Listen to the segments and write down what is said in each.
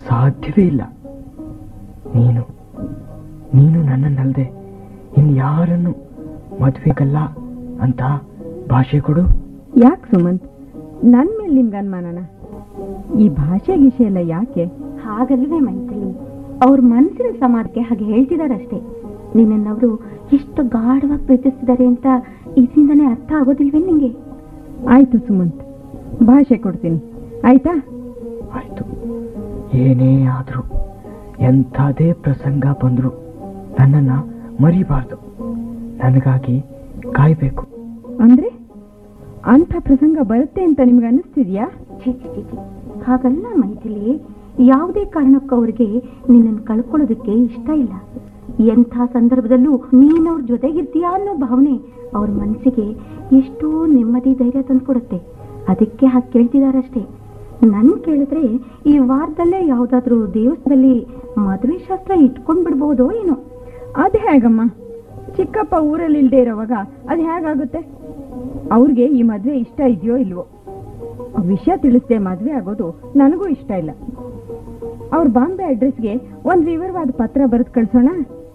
ಸಾಧ್ಯವೇ ಇಲ್ಲ ನೀನು ನೀನು ನನ್ನನ್ನಲ್ಲದೆ ಇನ್ಯಾರನ್ನು ಮದುವೆಗಲ್ಲ ಅಂತ ಭಾಷೆ ಕೊಡು ಯಾಕೆ ಸುಮಂತ್ ನನ್ ಮೇಲೆ ನಿಮ್ಗೆ ಅನುಮಾನನ ಈ ಭಾಷೆ ಗೀಷೆ ಎಲ್ಲ ಯಾಕೆ ಹಾಗಲ್ವೇ ಮೈಥಿಲಿ ಅವ್ರ ಮನಸ್ಸಿನ ಸಮಾಜಕ್ಕೆ ಹಾಗೆ ಹೇಳ್ತಿದಾರಷ್ಟೇ ನಿನ್ನನ್ನವರು ಎಷ್ಟು ಗಾಢವಾಗಿ ಪ್ರೀತಿಸ್ತಿದ್ದಾರೆ ಅಂತ ಇದರಿಂದನೇ ಅರ್ಥ ಆಗೋದಿಲ್ವೇ ನಿಂಗೆ ಆಯ್ತು ಸುಮಂತ್ ಭಾಷೆ ಕೊಡ್ತೀನಿ ಆಯ್ತಾ ಆಯ್ತು ಏನೇ ಆದರೂ ಎಂಥದೇ ಪ್ರಸಂಗ ಬಂದರೂ ನನ್ನನ್ನು ಮರಿಬಾರ್ದು ನನಗಾಗಿ ಕಾಯಬೇಕು ಅಂದ್ರೆ ಅಂಥ ಪ್ರಸಂಗ ಬರುತ್ತೆ ಅಂತ ನಿಮ್ಗೆ ಅನ್ನಿಸ್ತಿದ್ಯಾ ಛೀ ಛೀ ಛೀ ಛೀ. ಹಾಗಲ್ಲ ಮೈಥಿಲಿ ಯಾವುದೇ ಕಾರಣಕ್ಕೂ ಅವ್ರಿಗೆ ನಿನ್ನನ್ನು ಕಳ್ಕೊಳ್ಳೋದಕ್ಕೆ ಇಷ್ಟ ಇಲ್ಲ ಎಂಥ ಸಂದರ್ಭದಲ್ಲೂ ನೀನ್ ಅವ್ರ ಜೊತೆಗಿರ್ತೀಯಾ ಅನ್ನೋ ಭಾವನೆ ಅವ್ರ ಮನಸ್ಸಿಗೆ ಎಷ್ಟೋ ನೆಮ್ಮದಿ ಧೈರ್ಯ ತಂದ್ಕೊಡುತ್ತೆ ಅದಕ್ಕೆ ಹಾಗೆ ಕೇಳ್ತಿದಾರಷ್ಟೇ ನನ್ ಕೇಳಿದ್ರೆ ಈ ವಾರದಲ್ಲೇ ಯಾವ್ದಾದ್ರೂ ದೇವಸ್ಥಾನದಲ್ಲಿ ಮದುವೆ ಶಾಸ್ತ್ರ ಇಟ್ಕೊಂಡ್ ಬಿಡ್ಬೋದೋ ಏನೋ ಅದು ಹೇಗಮ್ಮ ಚಿಕ್ಕಪ್ಪ ಊರಲ್ಲಿ ಇಲ್ದೇ ಇರೋವಾಗ ಅದು ಹೇಗಾಗುತ್ತೆ ಅವ್ರಿಗೆ ಈ ಮದ್ವೆ ಇಷ್ಟ ಇದೆಯೋ ಇಲ್ವೋ ಆ ವಿಷಯ ತಿಳಿಸ್ದೆ ಮದ್ವೆ ಆಗೋದು ನನಗೂ ಇಷ್ಟ ಇಲ್ಲ ಅವ್ರ ಬಾಂಬೆ ಅಡ್ರೆಸ್ಗೆ ಒಂದ್ ವಿವರವಾದ ಪತ್ರ ಬರೆದು ಕಳ್ಸೋಣ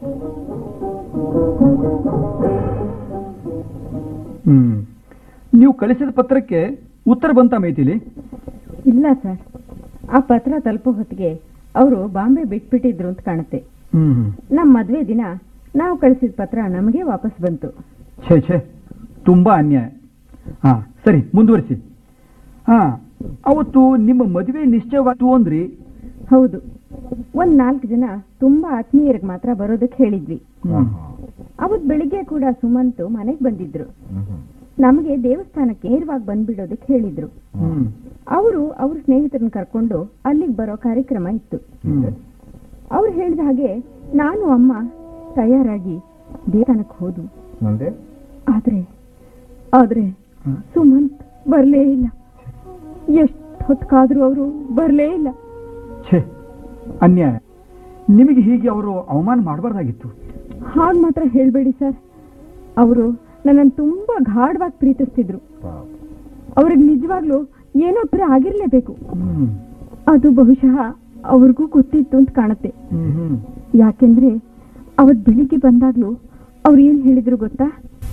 ಹ್ಮ್ ನೀವು ಕಳಿಸಿದ ಪತ್ರಕ್ಕೆ ಉತ್ತರ ಬಂತ ಮೈಥಿಲಿ ಇಲ್ಲ ಸರ್ ಆ ಪತ್ರ ತಲುಪೋ ಹೊತ್ತಿಗೆ ಅವರು ಬಾಂಬೆ ಬಿಟ್ಬಿಟ್ಟಿದ್ರು ಅಂತ ಕಾಣುತ್ತೆ ಹ್ಮ್ ನಮ್ಮ ಮದ್ವೆ ದಿನ ನಾವು ಕಳಿಸಿದ ಪತ್ರ ನಮಗೆ ವಾಪಸ್ ಬಂತು ಛೇ ಛೇ ತುಂಬಾ ಅನ್ಯಾಯ ಹಾ ಸರಿ ಮುಂದುವರಿಸಿ ಹಾ ಅವತ್ತು ನಿಮ್ಮ ಮದುವೆ ನಿಶ್ಚಯವಾಯ್ತು ಅಂದ್ರಿ ಹೌದು ಒಂದ್ ನಾಲ್ಕು ಜನ ತುಂಬಾ ಆತ್ಮೀಯರಿಗೆ ಮಾತ್ರ ಬರೋದಕ್ಕೆ ಹೇಳಿದ್ವಿ ಹ್ಮ್. ಅವತ್ ಬೆಳಿಗ್ಗೆ ಕೂಡ ಸುಮಂತ್ ಮನೆಗೆ ಬಂದಿದ್ರು ನಮಗೆ ದೇವಸ್ಥಾನಕ್ಕೆ ನೇರವಾಗಿ ಬಂದ್ಬಿಡೋದಕ್ಕೆ ಹೇಳಿದ್ರು ಹ್ಮ್. ಅವರು ಅವ್ರ ಸ್ನೇಹಿತರನ್ನ ಕರ್ಕೊಂಡು ಅಲ್ಲಿಗೆ ಬರೋ ಕಾರ್ಯಕ್ರಮ ಇತ್ತು ಹ್ಮ್. ಅವ್ರು ಹೇಳಿದ ಹಾಗೆ ನಾನು ಅಮ್ಮ ತಯಾರಾಗಿ ದೇವಸ್ಥಾನಕ್ಕೆ ಹೋದು ಮುಂದೆ ಆದ್ರೆ ಆದ್ರೆ ಹ್ಮ್. ಸುಮಂತ್ ಬರ್ಲೇ ಇಲ್ಲ ಎಷ್ಟ್ ಹೊತ್ಕಾದ್ರೂ ಅವರು ಬರ್ಲೇ ಇಲ್ಲ ಛೇ ಅನ್ಯಾಯ ನಿಮಗೆ ಹೀಗೆ ಅವರು ಅವಮಾನ ಮಾಡಬಾರ್ದಾಗಿತ್ತು ಹಾಗ್ ಮಾತ್ರ ಹೇಳ್ಬೇಡಿ ಸರ್ ಅವರು ನನ್ನನ್ನು ತುಂಬಾ ಗಾಢವಾಗಿ ಪ್ರೀತಿಸ್ತಿದ್ರು ಪಾಪ. ಅವ್ರಿಗೆ ನಿಜವಾಗ್ಲೂ ಏನೋ ತರ ಆಗಿರ್ಲೇಬೇಕು ಹ್ಮ್. ಅದು ಬಹುಶಃ ಅವ್ರಿಗೂ ಗೊತ್ತಿತ್ತು ಅಂತ ಕಾಣುತ್ತೆ ಹ್ಮ್, ಹ್ಮ್. ಯಾಕೆಂದ್ರೆ ಅವತ್ ಬೆಳಿಗ್ಗೆ ಬಂದಾಗ್ಲೂ ಅವ್ರು ಏನ್ ಹೇಳಿದ್ರು ಗೊತ್ತಾ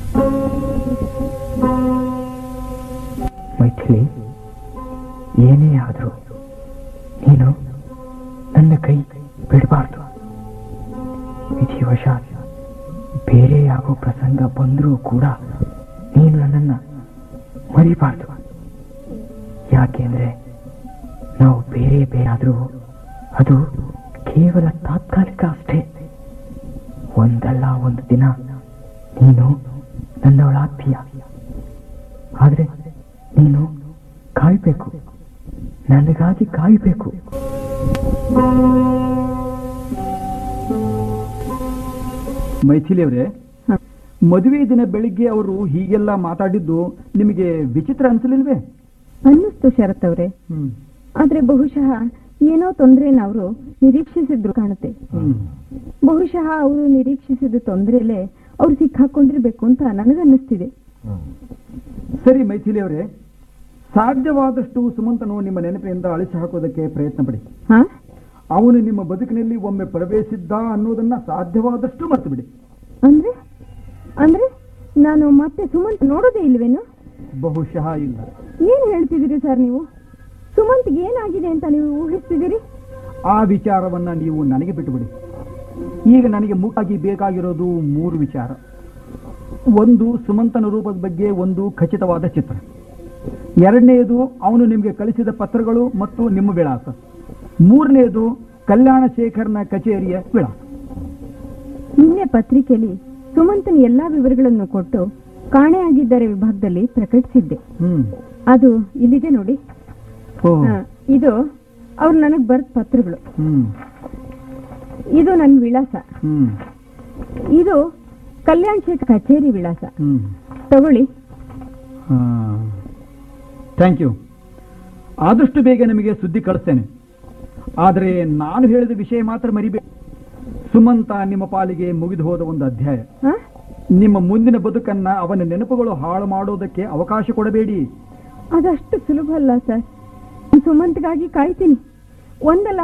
ಮೈಥಿಲಿ ಏನೇ ಆದರೂ ನೀನು ನನ್ನ ಕೈ ಬಿಡಬಾರ್ದು ವಿಧಿವಶಾತ್ ಬೇರೆ ಆಗೋ ಪ್ರಸಂಗ ಬಂದರೂ ಕೂಡ ನೀನು ನನ್ನನ್ನು ಮರಿಬಾರ್ದು ಯಾಕೆಂದ್ರೆ ನಾವು ಬೇರೆ ಬೇರೆ ಆದರೂ ಅದು ಕೇವಲ ತಾತ್ಕಾಲಿಕ ಅಷ್ಟೇ ಒಂದಲ್ಲ ಒಂದು ದಿನ ನೀನು ನನ್ನವಳಾಗ್ತೀಯ ಆದ್ರೆ ನೀನು ಕಾಯ್ಬೇಕು ನನಗಾಗಿ ಕಾಯ್ಬೇಕು ಮೈಥಿಲಿ ಅವರೇ ಹ. ಮದುವೆ ದಿನ ಬೆಳಿಗ್ಗೆ ಅವರು ಹೀಗೆಲ್ಲ ಮಾತಾಡಿದ್ದು ನಿಮಗೆ ವಿಚಿತ್ರ ಅನ್ಸಲಿಲ್ವೇ ಅನ್ನಿಸ್ತು ಶರತ್ ಅವ್ರೆ ಹ್ಮ್ ಆದ್ರೆ ಬಹುಶಃ ಏನೋ ತೊಂದ್ರೆನ ಅವರು ನಿರೀಕ್ಷಿಸಿದ್ರು ಕಾಣುತ್ತೆ ಹ್ಮ್. ಬಹುಶಃ ಅವರು ನಿರೀಕ್ಷಿಸಿದ ತೊಂದ್ರೆಲೇ ಅವ್ರು ಸಿಕ್ಕಾಕೊಂಡಿರ್ಬೇಕು ಅಂತ ನನಗನ್ನಿಸ್ತಿದೆ ಹ್ಮ್. ಸರಿ ಮೈಥಿಲಿ ಅವರೇ ಸಾಧ್ಯವಾದಷ್ಟು ಸುಮಂತನು ನಿಮ್ಮ ನೆನಪಿನಿಂದ ಅಳಿಸಿ ಹಾಕೋದಕ್ಕೆ ಪ್ರಯತ್ನ ಪಡಿ ಹಾ ಅವನು ನಿಮ್ಮ ಬದುಕಿನಲ್ಲಿ ಒಮ್ಮೆ ಪ್ರವೇಶಿಸಿದ್ದ ಅನ್ನೋದನ್ನ ಸಾಧ್ಯವಾದಷ್ಟು ಮರ್ತು ಬಿಡಿ ಅಂದ್ರೆ ಅಂದ್ರೆ ನಾನು ಮತ್ತೆ ಸುಮಂತ್ ನೋಡೋದೇ ಇಲ್ವೇನು ಬಹುಶಃ ಇಲ್ಲ ಏನ್ ಹೇಳ್ತಿದ್ದೀರಿ ಸರ್ ನೀವು ಸುಮಂತ್ಗೆ ಏನಾಗಿದೆ ಅಂತ ನೀವು ಊಹಿಸ್ತಿದ್ದೀರಿ ಆ ವಿಚಾರವನ್ನ ನೀವು ನನಗೆ ಬಿಟ್ಟುಬಿಡಿ ಈಗ ನನಗೆ ಮುಖ್ಯವಾಗಿ ಬೇಕಾಗಿರೋದು ಮೂರು ವಿಚಾರ ಒಂದು ಸುಮಂತನ ರೂಪದ ಬಗ್ಗೆ ಒಂದು ಖಚಿತವಾದ ಚಿತ್ರ ಎರಡನೆಯದು ಅವನು ನಿಮಗೆ ಕಳಿಸಿದ ಪತ್ರಗಳು ಮತ್ತು ನಿಮ್ಮ ವಿಳಾಸ ಮೂರನೆಯದು ಕಲ್ಯಾಣ ಶೇಖರ್ನ ಕಚೇರಿಯ ವಿಳಾಸ ನಿನ್ನೆ ಪತ್ರಿಕೆಯಲ್ಲಿ ಸುಮಂತನ ಎಲ್ಲಾ ವಿವರಗಳನ್ನು ಕೊಟ್ಟು ಕಾಣೆಯಾಗಿದ್ದಾರೆ ವಿಭಾಗದಲ್ಲಿ ಪ್ರಕಟಿಸಿದ್ದೆ ಹ್ಮ್ ಅದು ಇಲ್ಲಿದೆ ನೋಡಿ ಓ ಹಾ, ಇದು ಅವ್ರು ನನಗ್ ಬರ್ದ ಪತ್ರಗಳು ಹ್ಮ್ ಇದು ನನ್ನ ವಿಳಾಸ ಹ್ಮ್ ಇದು ಕಲ್ಯಾಣ್ ಶೇಖರ್ ಕಚೇರಿ ವಿಳಾಸ ಹ್ಮ್ ತಗೊಳ್ಳಿ ಥ್ಯಾಂಕ್ ಯು ಆದಷ್ಟು ಬೇಗ ನಿಮಗೆ ಸುದ್ದಿ ಕಳಿಸ್ತೇನೆ ಆದರೆ ನಾನು ಹೇಳಿದ ವಿಷಯ ಮಾತ್ರ ಮರಿಬೇಡಿ ಸುಮಂತ ನಿಮ್ಮ ಪಾಲಿಗೆ ಮುಗಿದು ಹೋದ ಒಂದು ಅಧ್ಯಾಯ ಹಾ ನಿಮ್ಮ ಮುಂದಿನ ಬದುಕನ್ನ ಅವನ ನೆನಪುಗಳು ಹಾಳು ಮಾಡೋದಕ್ಕೆ ಅವಕಾಶ ಕೊಡಬೇಡಿ ಅದಷ್ಟು ಸುಲಭ ಅಲ್ಲ ಸರ್ ಸುಮಂತ್ಗಾಗಿ ಕಾಯ್ತೀನಿ ಒಂದಲ್ಲ